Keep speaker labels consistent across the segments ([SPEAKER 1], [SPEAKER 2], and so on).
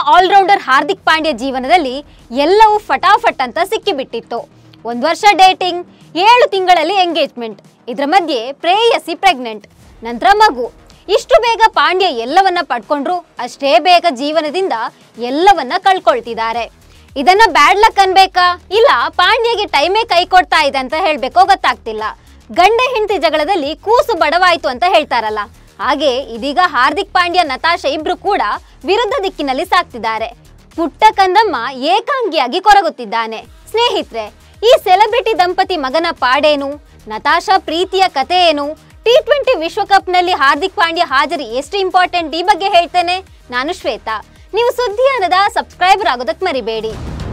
[SPEAKER 1] allrounder Hardik Pandya ಜೀವನದಲ್ಲಿ ಎಲ್ಲವೂ ಫಟಾಫಟ್ ಅಂತ ಸಿಕ್ಕಿಬಿಟ್ಟಿತ್ತು ಒಂದು ವರ್ಷ ಡೇಟಿಂಗ್ ಏಳು ತಿಂಗಳಲ್ಲಿ ಎಂಗೇಜ್ಮೆಂಟ್ ಇದರ ಮಧ್ಯೆ ಪ್ರೇಯಸಿ ಪ್ರೆಗ್ನೆಂಟ್ ನಂತರ ಮಗು ಇಷ್ಟು ಬೇಗ ಪಾಂಡ್ಯ ಎಲ್ಲವನ್ನ ಪಡ್ಕೊಂಡ್ರು ಅಷ್ಟೇ ಬೇಗ ಜೀವನದಿಂದ ಎಲ್ಲವನ್ನ ಕಳ್ಕೊಳ್ತಿದ್ದಾರೆ ಇದನ್ನ ಬ್ಯಾಡ್ ಲಕ್ ಅನ್ಬೇಕಾ ಇಲ್ಲ ಪಾಂಡ್ಯಗೆ ಟೈಮೇ ಕೈ ಕೊಡ್ತಾ ಇದೆ ಅಂತ ಹೇಳ್ಬೇಕೋ ಗೊತ್ತಾಗ್ತಿಲ್ಲ ಗಂಡ ಹೆಂಡತಿ ಜಗಳದಲ್ಲಿ ಕೂಸು ಬಡವಾಯ್ತು ಅಂತ ಹೇಳ್ತಾರಲ್ಲ ಹಾಗೆ ಇದೀಗ ಹಾರ್ದಿಕ್ ಪಾಂಡ್ಯ ನತಾಶಾ ಇಬ್ರು ಕೂಡ ವಿರುದ್ಧ ದಿಕ್ಕಿನಲ್ಲಿ ಸಾಕ್ತಿದ್ದಾರೆ ಪುಟ್ಟ ಕಂದಮ್ಮ ಏಕಾಂಗಿಯಾಗಿ ಕೊರಗುತ್ತಿದ್ದಾನೆ ಸ್ನೇಹಿತರೆ ಈ ಸೆಲೆಬ್ರಿಟಿ ದಂಪತಿ ಮಗನ ಪಾಡೇನು ನತಾಶಾ ಪ್ರೀತಿಯ ಕತೆ ಏನು ಟಿ ಟ್ವೆಂಟಿ ವಿಶ್ವಕಪ್ನಲ್ಲಿ ಹಾರ್ದಿಕ್ ಪಾಂಡ್ಯ ಹಾಜರಿ ಎಷ್ಟು ಇಂಪಾರ್ಟೆಂಟ್ ಈ ಬಗ್ಗೆ ಹೇಳ್ತೇನೆ ನಾನು ಶ್ವೇತಾ ನೀವು ಸುದ್ದಿ ಅನ್ನದ ಸಬ್ಸ್ಕ್ರೈಬರ್ ಆಗೋದಕ್ಕೆ ಮರಿಬೇಡಿ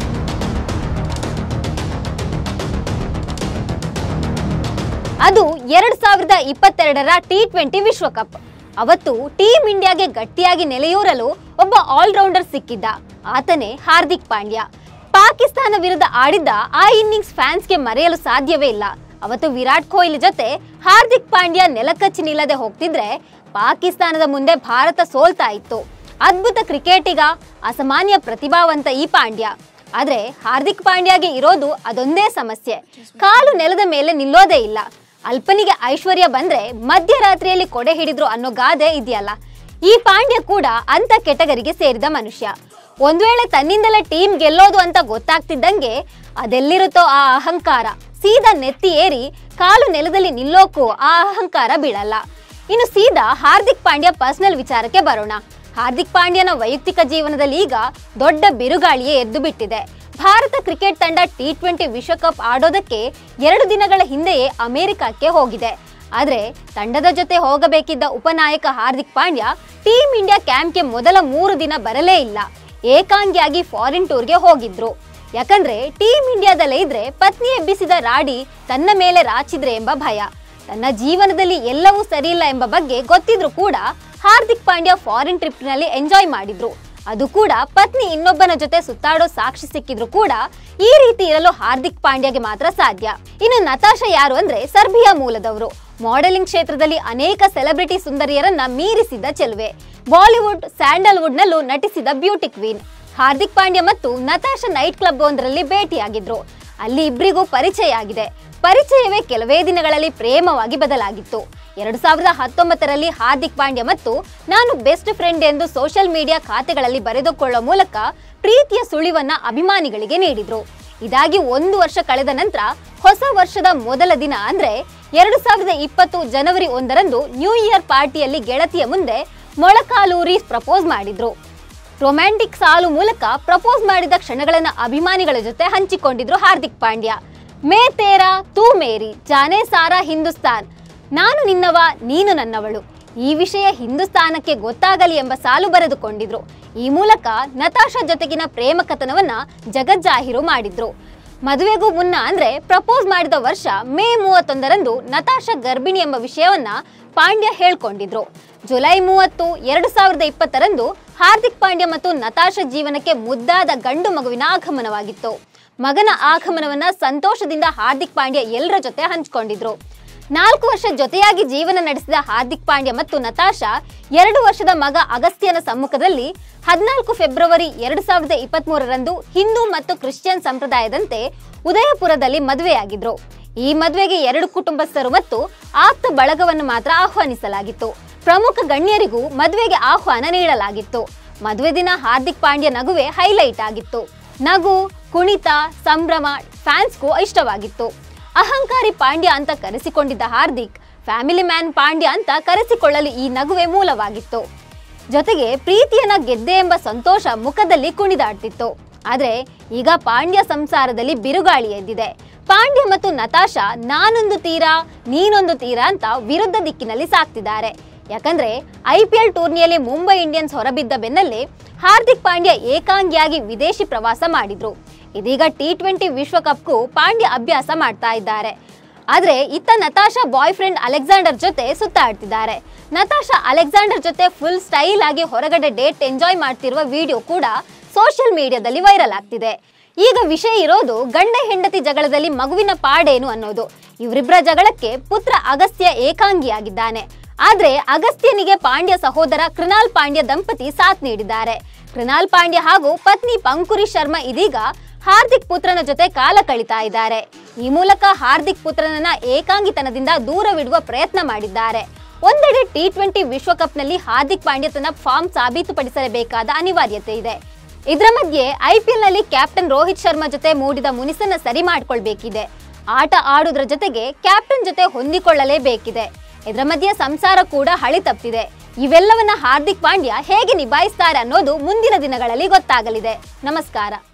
[SPEAKER 1] ಅದು ಎರಡ್ ಸಾವಿರದ ಇಪ್ಪತ್ತೆರಡರ ಟಿ ಟ್ವೆಂಟಿ ವಿಶ್ವಕಪ್ ಅವತ್ತು ಟೀಮ್ ಇಂಡಿಯಾಗೆ ಗಟ್ಟಿಯಾಗಿ ನೆಲೆಯೂರಲು ಒಬ್ಬ ಆಲ್ರೌಂಡರ್ ಸಿಕ್ಕಿದ್ದ ಆತನೇ ಹಾರ್ದಿಕ್ ಪಾಂಡ್ಯ ಪಾಕಿಸ್ತಾನ ವಿರುದ್ಧ ಆಡಿದ್ದ ಆ ಇನ್ನಿಂಗ್ಸ್ ಫ್ಯಾನ್ಸ್ಗೆ ಮರೆಯಲು ಸಾಧ್ಯವೇ ಇಲ್ಲ ಅವತ್ತು ವಿರಾಟ್ ಕೊಹ್ಲಿ ಜೊತೆ ಹಾರ್ದಿಕ್ ಪಾಂಡ್ಯ ನೆಲಕಚ್ಚಿ ನಿಲ್ಲದೆ ಹೋಗ್ತಿದ್ರೆ ಪಾಕಿಸ್ತಾನದ ಮುಂದೆ ಭಾರತ ಸೋಲ್ತಾ ಇತ್ತು ಅದ್ಭುತ ಕ್ರಿಕೆಟಿಗ ಅಸಾಮಾನ್ಯ ಪ್ರತಿಭಾವಂತ ಈ ಪಾಂಡ್ಯ ಆದ್ರೆ ಹಾರ್ದಿಕ್ ಪಾಂಡ್ಯಗೆ ಇರೋದು ಅದೊಂದೇ ಸಮಸ್ಯೆ ಕಾಲು ನೆಲದ ಮೇಲೆ ನಿಲ್ಲೋದೇ ಇಲ್ಲ ಅಲ್ಪನಿಗೆ ಐಶ್ವರ್ಯ ಬಂದ್ರೆ ಮಧ್ಯರಾತ್ರಿಯಲ್ಲಿ ಕೊಡೆ ಹಿಡಿದ್ರು ಅನ್ನೋ ಗಾದೆ ಇದೆಯಲ್ಲ ಈ ಪಾಂಡ್ಯ ಕೂಡ ಅಂತ ಕೆಟಗರಿಗೆ ಸೇರಿದ ಮನುಷ್ಯ ಒಂದ್ ವೇಳೆ ತನ್ನಿಂದಲೇ ಟೀಮ್ ಗೆಲ್ಲೋದು ಅಂತ ಗೊತ್ತಾಗ್ತಿದ್ದಂಗೆ ಅದೆಲ್ಲಿರುತ್ತೋ ಆ ಅಹಂಕಾರ ಸೀದಾ ನೆತ್ತಿ ಏರಿ ಕಾಲು ನೆಲದಲ್ಲಿ ನಿಲ್ಲೋಕ್ಕೂ ಆ ಅಹಂಕಾರ ಬೀಳಲ್ಲ ಇನ್ನು ಸೀದಾ ಹಾರ್ದಿಕ್ ಪಾಂಡ್ಯ ಪರ್ಸನಲ್ ವಿಚಾರಕ್ಕೆ ಬರೋಣ ಹಾರ್ದಿಕ್ ಪಾಂಡ್ಯನ ವೈಯಕ್ತಿಕ ಜೀವನದಲ್ಲಿ ಈಗ ದೊಡ್ಡ ಬಿರುಗಾಳಿಯೇ ಎದ್ದು ಬಿಟ್ಟಿದೆ ಭಾರತ ಕ್ರಿಕೆಟ್ ತಂಡ ಟಿ ಟ್ವೆಂಟಿ ವಿಶ್ವಕಪ್ ಆಡೋದಕ್ಕೆ ಎರಡು ದಿನಗಳ ಹಿಂದೆಯೇ ಅಮೆರಿಕಕ್ಕೆ ಹೋಗಿದೆ ಆದ್ರೆ ತಂಡದ ಜೊತೆ ಹೋಗಬೇಕಿದ್ದ ಉಪನಾಯಕ ಹಾರ್ದಿಕ್ ಪಾಂಡ್ಯ ಟೀಮ್ ಇಂಡಿಯಾ ಕ್ಯಾಂಪ್ಗೆ ಮೊದಲ ಮೂರು ದಿನ ಬರಲೇ ಇಲ್ಲ ಏಕಾಂಗಿಯಾಗಿ ಫಾರಿನ್ ಟೂರ್ಗೆ ಹೋಗಿದ್ರು ಯಾಕಂದ್ರೆ ಟೀಮ್ ಇಂಡಿಯಾದಲ್ಲೇ ಇದ್ರೆ ಪತ್ನಿ ಎಬ್ಬಿಸಿದ ರಾಡಿ ತನ್ನ ಮೇಲೆ ರಾಚಿದ್ರೆ ಎಂಬ ಭಯ ತನ್ನ ಜೀವನದಲ್ಲಿ ಎಲ್ಲವೂ ಸರಿಯಿಲ್ಲ ಎಂಬ ಬಗ್ಗೆ ಗೊತ್ತಿದ್ರು ಕೂಡ ಹಾರ್ದಿಕ್ ಪಾಂಡ್ಯ ಫಾರಿನ್ ಟ್ರಿಪ್ನಲ್ಲಿ ಎಂಜಾಯ್ ಮಾಡಿದ್ರು ಅದು ಕೂಡ ಪತ್ನಿ ಇನ್ನೊಬ್ಬನ ಜೊತೆ ಸುತ್ತಾಡೋ ಸಾಕ್ಷಿ ಸಿಕ್ಕಿದ್ರು ಕೂಡ ಈ ರೀತಿ ಇರಲು ಹಾರ್ದಿಕ್ ಪಾಂಡ್ಯಗೆ ಮಾತ್ರ ಸಾಧ್ಯ ಇನ್ನು ನತಾಶಾ ಯಾರು ಅಂದ್ರೆ ಸರ್ಬಿಯಾ ಮೂಲದವರು ಮಾಡೆಲಿಂಗ್ ಕ್ಷೇತ್ರದಲ್ಲಿ ಅನೇಕ ಸೆಲೆಬ್ರಿಟಿ ಸುಂದರಿಯರನ್ನ ಮೀರಿಸಿದ ಚೆಲುವೆ ಬಾಲಿವುಡ್ ಸ್ಯಾಂಡಲ್ವುಡ್ ನಲ್ಲೂ ನಟಿಸಿದ ಬ್ಯೂಟಿ ಕ್ವೀನ್ ಹಾರ್ದಿಕ್ ಪಾಂಡ್ಯ ಮತ್ತು ನತಾಶಾ ನೈಟ್ ಕ್ಲಬ್ ಒಂದರಲ್ಲಿ ಭೇಟಿಯಾಗಿದ್ರು ಅಲ್ಲಿ ಇಬ್ಬರಿಗೂ ಪರಿಚಯ ಆಗಿದೆ ಪರಿಚಯವೇ ಕೆಲವೇ ದಿನಗಳಲ್ಲಿ ಪ್ರೇಮವಾಗಿ ಬದಲಾಗಿತ್ತು ಎರಡು ಸಾವಿರದ ಹತ್ತೊಂಬತ್ತರಲ್ಲಿ ಹಾರ್ದಿಕ್ ಪಾಂಡ್ಯ ಮತ್ತು ನಾನು ಬೆಸ್ಟ್ ಫ್ರೆಂಡ್ ಎಂದು ಸೋಷಿಯಲ್ ಮೀಡಿಯಾ ಖಾತೆಗಳಲ್ಲಿ ಬರೆದುಕೊಳ್ಳುವ ಮೂಲಕ ಪ್ರೀತಿಯ ಸುಳಿವನ್ನ ಅಭಿಮಾನಿಗಳಿಗೆ ನೀಡಿದ್ರು ಇದಾಗಿ ಒಂದು ವರ್ಷ ಕಳೆದ ನಂತರ ಹೊಸ ವರ್ಷದ ಮೊದಲ ದಿನ ಅಂದ್ರೆ ಎರಡು ಸಾವಿರದ ಇಪ್ಪತ್ತು ಜನವರಿ ಒಂದರಂದು ನ್ಯೂ ಇಯರ್ ಪಾರ್ಟಿಯಲ್ಲಿ ಗೆಳತಿಯ ಮುಂದೆ ಮೊಳಕಾಲೂರಿ ಪ್ರಪೋಸ್ ಮಾಡಿದ್ರು ರೊಮ್ಯಾಂಟಿಕ್ ಸಾಲು ಮೂಲಕ ಪ್ರಪೋಸ್ ಮಾಡಿದ ಕ್ಷಣಗಳನ್ನ ಅಭಿಮಾನಿಗಳ ಜೊತೆ ಹಂಚಿಕೊಂಡಿದ್ರು ಹಾರ್ದಿಕ್ ಪಾಂಡ್ಯ ಮೇ ತೇರಾ ತೂ ಮೇರಿ ಜಾನೆ ಸಾರಾ ಹಿಂದೂಸ್ತಾನ್ ನಾನು ನಿನ್ನವ ನೀನು ನನ್ನವಳು ಈ ವಿಷಯ ಹಿಂದೂಸ್ತಾನಕ್ಕೆ ಗೊತ್ತಾಗಲಿ ಎಂಬ ಸಾಲು ಬರೆದುಕೊಂಡಿದ್ರು ಈ ಮೂಲಕ ನತಾಶಾ ಜೊತೆಗಿನ ಪ್ರೇಮ ಕಥನವನ್ನ ಜಗಜ್ಜಾಹೀರು ಮಾಡಿದ್ರು ಮದುವೆಗೂ ಮುನ್ನ ಅಂದ್ರೆ ಪ್ರಪೋಸ್ ಮಾಡಿದ ವರ್ಷ ಮೇ ಮೂವತ್ತೊಂದರಂದು ನತಾಶಾ ಗರ್ಭಿಣಿ ಎಂಬ ವಿಷಯವನ್ನ ಪಾಂಡ್ಯ ಹೇಳ್ಕೊಂಡಿದ್ರು ಜುಲೈ ಮೂವತ್ತು ಎರಡು ಸಾವಿರದ ಇಪ್ಪತ್ತರಂದು ಹಾರ್ದಿಕ್ ಪಾಂಡ್ಯ ಮತ್ತು ನತಾಶಾ ಜೀವನಕ್ಕೆ ಮುದ್ದಾದ ಗಂಡು ಮಗುವಿನ ಆಗಮನವಾಗಿತ್ತು ಮಗನ ಆಗಮನವನ್ನ ಸಂತೋಷದಿಂದ ಹಾರ್ದಿಕ್ ಪಾಂಡ್ಯ ಎಲ್ಲರ ಜೊತೆ ಹಂಚಿಕೊಂಡಿದ್ರು ನಾಲ್ಕು ವರ್ಷ ಜೊತೆಯಾಗಿ ಜೀವನ ನಡೆಸಿದ ಹಾರ್ದಿಕ್ ಪಾಂಡ್ಯ ಮತ್ತು ನತಾಶಾ ಎರಡು ವರ್ಷದ ಮಗ ಅಗಸ್ತ್ಯನ ಸಮ್ಮುಖದಲ್ಲಿ ಹದಿನಾಲ್ಕು ಫೆಬ್ರವರಿ ಎರಡು ಸಾವಿರದ ಇಪ್ಪತ್ಮೂರರಂದು ಹಿಂದೂ ಮತ್ತು ಕ್ರಿಶ್ಚಿಯನ್ ಸಂಪ್ರದಾಯದಂತೆ ಉದಯಪುರದಲ್ಲಿ ಮದುವೆಯಾಗಿದ್ರು ಈ ಮದುವೆಗೆ ಎರಡು ಕುಟುಂಬಸ್ಥರು ಮತ್ತು ಆಪ್ತ ಬಳಗವನ್ನು ಮಾತ್ರ ಆಹ್ವಾನಿಸಲಾಗಿತ್ತು ಪ್ರಮುಖ ಗಣ್ಯರಿಗೂ ಮದುವೆಗೆ ಆಹ್ವಾನ ನೀಡಲಾಗಿತ್ತು ಮದುವೆ ದಿನ ಹಾರ್ದಿಕ್ ಪಾಂಡ್ಯ ನಗುವೆ ಹೈಲೈಟ್ ಆಗಿತ್ತು ನಗು ಕುಣಿತ ಸಂಭ್ರಮ ಫ್ಯಾನ್ಸ್ಗೂ ಇಷ್ಟವಾಗಿತ್ತು ಅಹಂಕಾರಿ ಪಾಂಡ್ಯ ಅಂತ ಕರೆಸಿಕೊಂಡಿದ್ದ ಹಾರ್ದಿಕ್ ಫ್ಯಾಮಿಲಿ ಮ್ಯಾನ್ ಪಾಂಡ್ಯ ಅಂತ ಕರೆಸಿಕೊಳ್ಳಲು ಈ ನಗುವೆ ಮೂಲವಾಗಿತ್ತು ಜೊತೆಗೆ ಪ್ರೀತಿಯನ್ನ ಗೆದ್ದೆ ಎಂಬ ಸಂತೋಷ ಮುಖದಲ್ಲಿ ಕುಣಿದಾಡ್ತಿತ್ತು ಆದ್ರೆ ಈಗ ಪಾಂಡ್ಯ ಸಂಸಾರದಲ್ಲಿ ಬಿರುಗಾಳಿ ಎದ್ದಿದೆ ಪಾಂಡ್ಯ ಮತ್ತು ನತಾಶಾ ನಾನೊಂದು ತೀರ ನೀನೊಂದು ತೀರ ಅಂತ ವಿರುದ್ಧ ದಿಕ್ಕಿನಲ್ಲಿ ಸಾಕ್ತಿದ್ದಾರೆ ಯಾಕಂದ್ರೆ ಐ ಪಿ ಎಲ್ ಟೂರ್ನಿಯಲ್ಲಿ ಮುಂಬೈ ಇಂಡಿಯನ್ಸ್ ಹೊರಬಿದ್ದ ಬೆನ್ನಲ್ಲೇ ಹಾರ್ದಿಕ್ ಪಾಂಡ್ಯ ಏಕಾಂಗಿಯಾಗಿ ವಿದೇಶಿ ಪ್ರವಾಸ ಮಾಡಿದ್ರು ಇದೀಗ ಟಿ ಟ್ವೆಂಟಿ ವಿಶ್ವಕಪ್ಗೂ ಪಾಂಡ್ಯ ಅಭ್ಯಾಸ ಮಾಡ್ತಾ ಇದ್ದಾರೆ ಆದ್ರೆ ಇತ್ತ ನತಾಶಾ ಬಾಯ್ ಫ್ರೆಂಡ್ ಅಲೆಕ್ಸಾಂಡರ್ ಜೊತೆ ಸುತ್ತಾಡ್ತಿದ್ದಾರೆ ನತಾಶಾ ಅಲೆಕ್ಸಾಂಡರ್ ಜೊತೆ ಫುಲ್ ಸ್ಟೈಲ್ ಆಗಿ ಹೊರಗಡೆ ಡೇಟ್ ಎಂಜಾಯ್ ಮಾಡ್ತಿರುವ ವಿಡಿಯೋ ಕೂಡ ಸೋಷಿಯಲ್ ಮೀಡಿಯಾದಲ್ಲಿ ವೈರಲ್ ಆಗ್ತಿದೆ ಈಗ ವಿಷಯ ಇರೋದು ಗಂಡ ಹೆಂಡತಿ ಜಗಳದಲ್ಲಿ ಮಗುವಿನ ಪಾಡೇನು ಅನ್ನೋದು ಇವರಿಬ್ಬರ ಜಗಳಕ್ಕೆ ಪುತ್ರ ಅಗಸ್ತ್ಯ ಏಕಾಂಗಿಯಾಗಿದ್ದಾನೆ ಆದ್ರೆ ಅಗಸ್ತ್ಯನಿಗೆ ಪಾಂಡ್ಯ ಸಹೋದರ ಕೃಣಾಲ್ ಪಾಂಡ್ಯ ದಂಪತಿ ಸಾಥ್ ನೀಡಿದ್ದಾರೆ ಕೃಣಾಲ್ ಪಾಂಡ್ಯ ಹಾಗೂ ಪತ್ನಿ ಪಂಕುರಿ ಶರ್ಮಾ ಇದೀಗ ಹಾರ್ದಿಕ್ ಪುತ್ರನ ಜೊತೆ ಕಾಲ ಕಳೀತಾ ಇದ್ದಾರೆ ಈ ಮೂಲಕ ಹಾರ್ದಿಕ್ ಪುತ್ರನನ್ನ ಏಕಾಂಗಿತನದಿಂದ ದೂರವಿಡುವ ಪ್ರಯತ್ನ ಮಾಡಿದ್ದಾರೆ ಒಂದೆಡೆ ಟಿ ಟ್ವೆಂಟಿ ವಿಶ್ವಕಪ್ನಲ್ಲಿ ಹಾರ್ದಿಕ್ ಪಾಂಡ್ಯ ತನ್ನ ಫಾರ್ಮ್ ಸಾಬೀತುಪಡಿಸಲೇಬೇಕಾದ ಅನಿವಾರ್ಯತೆ ಇದೆ ಇದರ ಮಧ್ಯೆ ಐಪಿಎಲ್ ನಲ್ಲಿ ಕ್ಯಾಪ್ಟನ್ ರೋಹಿತ್ ಶರ್ಮಾ ಜೊತೆ ಮೂಡಿದ ಮುನಿಸನ್ನ ಸರಿ ಮಾಡ್ಕೊಳ್ಬೇಕಿದೆ ಆಟ ಆಡುವುದರ ಜೊತೆಗೆ ಕ್ಯಾಪ್ಟನ್ ಜೊತೆ ಹೊಂದಿಕೊಳ್ಳಲೇಬೇಕಿದೆ ಇದರ ಮಧ್ಯೆ ಸಂಸಾರ ಕೂಡ ಹಳಿ ತಪ್ಪಿದೆ ಇವೆಲ್ಲವನ್ನ ಹಾರ್ದಿಕ್ ಪಾಂಡ್ಯ ಹೇಗೆ ನಿಭಾಯಿಸ್ತಾರೆ ಅನ್ನೋದು ಮುಂದಿನ ದಿನಗಳಲ್ಲಿ ಗೊತ್ತಾಗಲಿದೆ ನಮಸ್ಕಾರ